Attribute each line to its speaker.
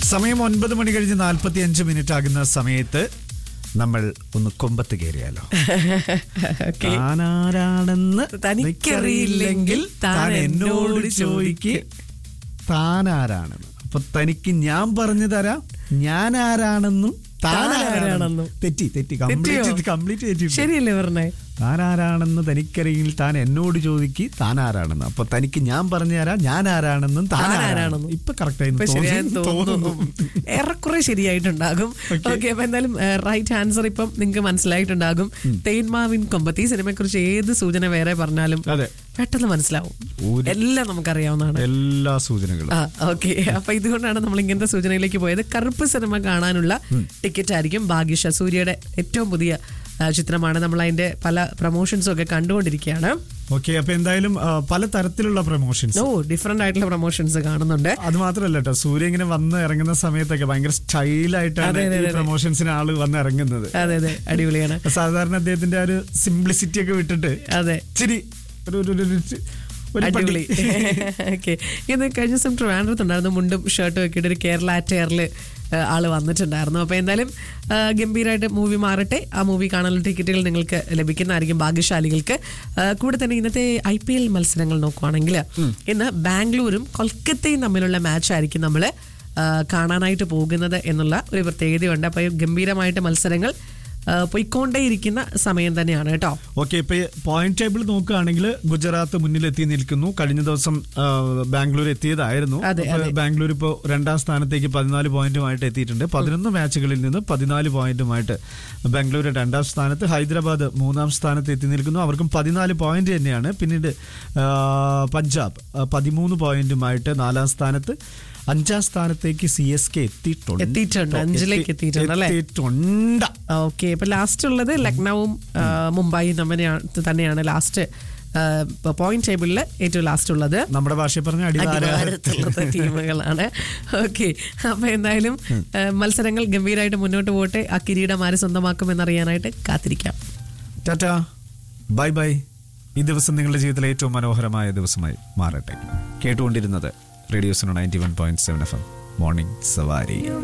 Speaker 1: സമയം ഒൻപത് മണി കഴിഞ്ഞ് നാൽപ്പത്തി അഞ്ച് മിനിറ്റ് ആകുന്ന സമയത്ത് നമ്മൾ ഒന്ന് കൊമ്പത്ത് കയറിയാലോ
Speaker 2: ഓക്കെ
Speaker 1: താനാരാണെന്ന്
Speaker 2: തനിക്കറിയില്ലെങ്കിൽ താൻ എന്നോട്
Speaker 1: ചോദിക്ക് താനാരാണെന്ന് അപ്പൊ തനിക്ക് ഞാൻ പറഞ്ഞു തരാം ഞാൻ ആരാണെന്നും താനാരാണെന്നും
Speaker 2: താനാരാണെന്നും.
Speaker 1: തെറ്റി തെറ്റി
Speaker 2: തെറ്റിയോ?
Speaker 1: കംപ്ലീറ്റ് കംപ്ലീറ്റ് തെറ്റി
Speaker 2: ശരിയല്ലേ പറഞ്ഞേ
Speaker 1: താൻ ആരാണെന്ന് തനിക്കറിയെങ്കിൽ താൻ എന്നോട് ചോദിക്ക് താൻ ആരാണെന്ന് അപ്പൊ തനിക്ക് ഞാൻ പറഞ്ഞു തരാം ഞാൻ ആരാണെന്നും താൻ
Speaker 2: താൻ
Speaker 1: ആരാണെന്നും
Speaker 2: ആരാണെന്നും.
Speaker 1: ഇപ്പൊ കറക്റ്റ്
Speaker 2: ഇപ്പൊ ശരിയായെന്ന്
Speaker 1: ആയി
Speaker 2: തോന്നുന്നു ഏറെക്കുറെ ശരിയായിട്ടുണ്ടാകും
Speaker 1: Okay.
Speaker 2: ഓക്കെ അപ്പൊ എന്തായാലും റൈറ്റ് ആൻസർ ഇപ്പം നിങ്ങൾക്ക് മനസ്സിലായിട്ടുണ്ടാകും തേന്മാവിൻ കൊമ്പത്ത് ഈ സിനിമയെ കുറിച്ച് ഏത് സൂചന വേറെ പറഞ്ഞാലും
Speaker 1: അതെ
Speaker 2: പെട്ടെന്ന് മനസ്സിലാവും
Speaker 1: ഒരു-
Speaker 2: എല്ലാം നമുക്കറിയാവുന്നതാണ്
Speaker 1: എല്ലാ സൂചനകളും
Speaker 2: ആ ഓക്കെ അപ്പൊ ഇതുകൊണ്ടാണ് നമ്മൾ ഇങ്ങനത്തെ സൂചനയിലേക്ക് പോയത് കറുപ്പ് സിനിമ കാണാനുള്ള ടിക്കറ്റ് ആയിരിക്കും ഭാഗ്യഷ സൂര്യയുടെ ഏറ്റവും പുതിയ ആ, ചിത്രമാണ് നമ്മൾ അതിന്റെ പല പ്രൊമോഷൻസും ഒക്കെ കണ്ടുകൊണ്ടിരിക്കുകയാണ്
Speaker 1: ഓക്കെ അപ്പൊ എന്തായാലും ആ, പല തരത്തിലുള്ള പ്രൊമോഷൻസ്
Speaker 2: ഓ ഡിഫറെന്റ് ആയിട്ടുള്ള പ്രൊമോഷൻസ് കാണുന്നുണ്ട്
Speaker 1: അത് മാത്രമല്ല കേട്ടോ സൂര്യ ഇങ്ങനെ വന്ന് ഇറങ്ങുന്ന സമയത്തൊക്കെ ഭയങ്കര സ്റ്റൈലായിട്ടാണ്
Speaker 2: അതെ, അതെ,
Speaker 1: ഈ
Speaker 2: അതെ.
Speaker 1: പ്രൊമോഷൻസിന് ആള് വന്ന് ഇറങ്ങുന്നത്
Speaker 2: അതെ അതെ അടിപൊളിയാണ്
Speaker 1: സാധാരണ അദ്ദേഹത്തിന്റെ ആ ഒരു സിംപ്ലിസിറ്റി ഒക്കെ വിട്ടിട്ട്
Speaker 2: അതെ
Speaker 1: ഇച്ചിരി ഒരു ഒരു- ഒരു- ഒരു- ഒരു പടി.
Speaker 2: അടിപൊളി ഓക്കെ ഇന്ന് കഴിഞ്ഞ ദിവസം ട്രിവാൻഡ്രത്തുണ്ടായിരുന്നു മുണ്ടും ഷർട്ടും ഒക്കെ ഇട്ട് ഒരു കേരള ടയറിൽ ആള് വന്നിട്ടുണ്ടായിരുന്നു അപ്പൊ എന്തായാലും ആ, ഗംഭീരമായിട്ട് മൂവി മാറട്ടെ ആ മൂവി കാണാനുള്ള ടിക്കറ്റുകൾ നിങ്ങൾക്ക് ലഭിക്കുന്നതായിരിക്കും ഭാഗ്യശാലികൾക്ക് ആ, കൂടെ തന്നെ ഇന്നത്തെ ഐ പി എൽ മത്സരങ്ങൾ നോക്കുവാണെങ്കിൽ ഇന്ന് ബാംഗ്ലൂരും കൊൽക്കത്തയും തമ്മിലുള്ള മാച്ച് ആയിരിക്കും നമ്മൾ കാണാനായിട്ട് പോകുന്നത് എന്നുള്ള ഒരു പ്രത്യേകതയുണ്ട് അപ്പൊ ഈ ഗംഭീരമായിട്ട് മത്സരങ്ങൾ ആ, പോയിക്കൊണ്ടേയിരിക്കുന്ന സമയം തന്നെയാണ് കേട്ടോ
Speaker 1: ഓക്കെ ഇപ്പൊ പോയിന്റ് ടേബിൾ നോക്കുകയാണെങ്കിൽ ഗുജറാത്ത് മുന്നിലെത്തി നിൽക്കുന്നു കഴിഞ്ഞ ദിവസം ആ, ബാംഗ്ലൂർ എത്തിയതായിരുന്നു
Speaker 2: അതെ,
Speaker 1: അപ്പൊ
Speaker 2: അതെ.
Speaker 1: ബാംഗ്ലൂർ ഇപ്പോൾ രണ്ടാം സ്ഥാനത്തേക്ക് പതിനാല് പോയിന്റുമായിട്ട് എത്തിയിട്ടുണ്ട് പതിനൊന്ന് മാച്ചുകളിൽ നിന്ന് പതിനാല് പോയിന്റുമായിട്ട് ബാംഗ്ലൂർ രണ്ടാം സ്ഥാനത്ത് ഹൈദരാബാദ് മൂന്നാം സ്ഥാനത്ത് എത്തി നിൽക്കുന്നു അവർക്കും പതിനാല് പോയിന്റ് തന്നെയാണ് പിന്നീട് ആ, പഞ്ചാബ് ആ, പതിമൂന്ന് പോയിന്റുമായിട്ട് നാലാം സ്ഥാനത്ത് അഞ്ചാം സ്ഥാനത്തേക്ക് സി എസ് കെ എത്തിയിട്ടുണ്ട്
Speaker 2: എത്തിയിട്ടുണ്ട്. അഞ്ചിലേക്ക് എത്തിയിട്ടുണ്ട് അല്ലേ?
Speaker 1: എത്തിയിട്ടുണ്ട്
Speaker 2: ഓക്കെ ഇപ്പൊ ലാസ്റ്റ് ഉള്ളത് ലക്നൌവും ആ, മുംബൈയും തമ്മിലാണ് തന്നെയാണ് ലാസ്റ്റ് പോയിന്റ് ടേബിളിൽ ഏറ്റവും ലാസ്റ്റ് ഉള്ളത്
Speaker 1: നമ്മുടെ ഭാഷയിൽ പറഞ്ഞ
Speaker 2: അടിവാരത്തുള്ളത് ടീമുകളാണ് ഓക്കെ അപ്പൊ എന്തായാലും ആ, മത്സരങ്ങൾ ഗംഭീരമായിട്ട് മുന്നോട്ട് പോട്ടെ ആ കിരീടം ആര് സ്വന്തമാക്കുമെന്നറിയാനായിട്ട് കാത്തിരിക്കാം
Speaker 1: ടാറ്റ ബൈ ബൈ ഈ ദിവസം നിങ്ങളുടെ ജീവിതത്തിലെ ഏറ്റവും മനോഹരമായ ദിവസമായി മാറട്ടെ കേട്ടുകൊണ്ടിരുന്നത് റേഡിയോസിനോ ninety one point seven F M morning സവാരി